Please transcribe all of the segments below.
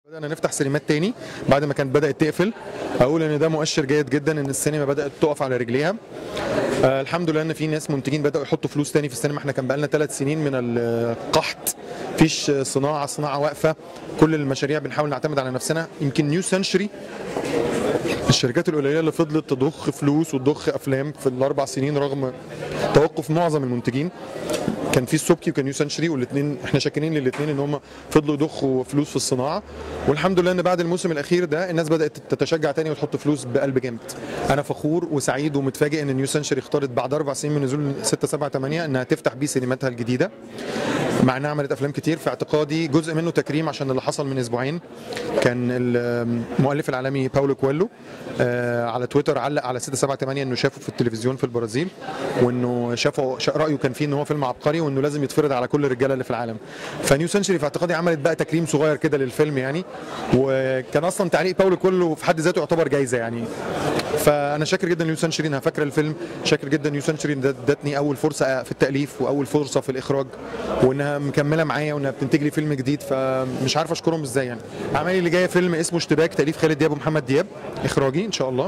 بدأنا نفتح سينمات تاني بعد ما كانت بدأت تقفل أقول إن ده مؤشر جيد جدا إن السينما بدأت تقف على رجليها آه الحمد لله إن في ناس منتجين بدأوا يحطوا فلوس تاني في السينما إحنا كان بقالنا ثلاث سنين من القحط مفيش صناعة صناعة واقفة كل المشاريع بنحاول نعتمد على نفسنا يمكن نيو سنشري الشركات القليله اللي فضلت تضخ فلوس وتضخ افلام في الاربع سنين رغم توقف معظم المنتجين كان في السبكي وكان نيو سنشري والاثنين احنا شاكرين للاثنين ان هم فضلوا يضخوا فلوس في الصناعه والحمد لله ان بعد الموسم الاخير ده الناس بدات تتشجع تاني وتحط فلوس بقلب جامد انا فخور وسعيد ومتفاجئ ان نيو سنشري اختارت بعد اربع سنين من نزول 6 7 8 انها تفتح بيه سينماتها الجديده مع انها عملت افلام كتير في اعتقادي جزء منه تكريم عشان اللي حصل من اسبوعين كان المؤلف العالمي باولو كويلو آه، على تويتر علق على 6 7 8 انه شافه في التلفزيون في البرازيل وانه شافه شا- رايه كان فيه ان هو فيلم عبقري وانه لازم يتفرض على كل الرجاله اللي في العالم فنيو سنشري في اعتقادي عملت بقى تكريم صغير كده للفيلم يعني وكان اصلا تعليق باولو كله في حد ذاته يعتبر جايزه يعني فانا شاكر جدا نيو سنشري انها فاكره الفيلم شاكر جدا نيو سنشري ان ادتني اول فرصه في التاليف واول فرصه في الاخراج وانها مكمله معايا وانها بتنتج لي فيلم جديد فمش عارف اشكرهم ازاي يعني اعمالي اللي جايه فيلم اسمه اشتباك تاليف خالد دياب ومحمد دياب اخراجي ان شاء الله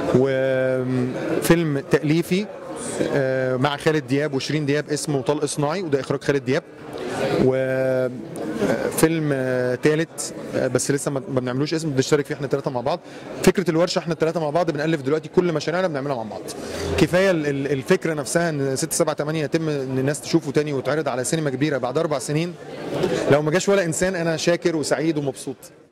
وفيلم تاليفي آه، مع خالد دياب وشيرين دياب اسمه طلق صناعي وده اخراج خالد دياب وفيلم ثالث بس لسه ما ما بنعملوش اسم بنشترك فيه احنا الثلاثه مع بعض فكره الورشه احنا الثلاثه مع بعض بنالف دلوقتي كل مشاريعنا بنعملها مع بعض كفايه ال- ال- الفكره نفسها ان 6 7 8 يتم ان الناس تشوفه تاني ويتعرض على سينما كبيره بعد اربع سنين لو ما جاش ولا انسان انا شاكر وسعيد ومبسوط